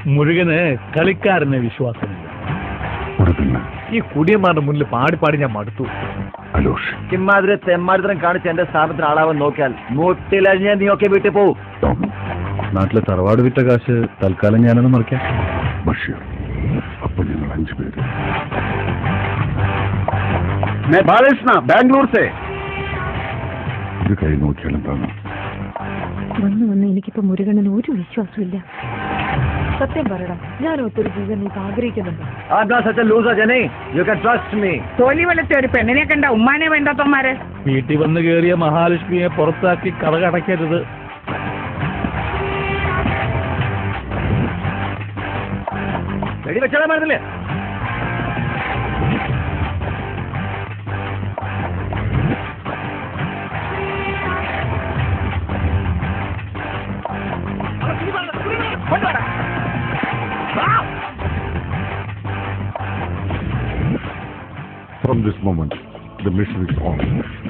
മുരുകന് കളിക്കാരനെ വിശ്വാസമില്ല കൊടുക്കില്ല ഈ കുടിയന്മാരുടെ മുന്നിൽ പാടി പാടി ഞാൻ മടുത്തു അലോഷ് ഇമ്മാതിരി തെമ്മാതിരം കാണിച്ച് എന്റെ സ്ഥാപനത്തിന് ആളാവാൻ നോക്കിയാൽ മുട്ടിലഴിഞ്ഞ നീയൊക്കെ വീട്ടിൽ പോവും ടോം നാട്ടിലെ തറവാട് വിറ്റ കാശ് തൽക്കാലം ഞാനൊന്ന് മറിക്കാം ബഷീർ അപ്പൊ ഞങ്ങൾ അഞ്ചു പേര് ബാലകൃഷ്ണ ബാംഗ്ലൂർ സേ ഇത് കൈ നോക്കിയാൽ എന്താണ് വന്ന് വന്ന് എനിക്കിപ്പോ മുരുകണ്ണന് ഒരു വിശ്വാസമില്ല സത്യം പറയടാ ഞാൻ ഒത്തൊരു ജീവൻ നീ ആഗ്രഹിക്കുന്നുണ്ടോ I'm not such a loser, Jenny. You can trust me. തോലി വെളുത്ത ഒരു പെണ്ണിനെ കണ്ട ഉമ്മാനെ വേണ്ടാത്തമാര് വീട്ടിൽ വന്ന് കയറിയ മഹാലക്ഷ്മിയെ പുറത്താക്കി കടകടക്കരുത് വെടി വെച്ചാൽ മരുന്നില്ലേ From this moment, the mission is on.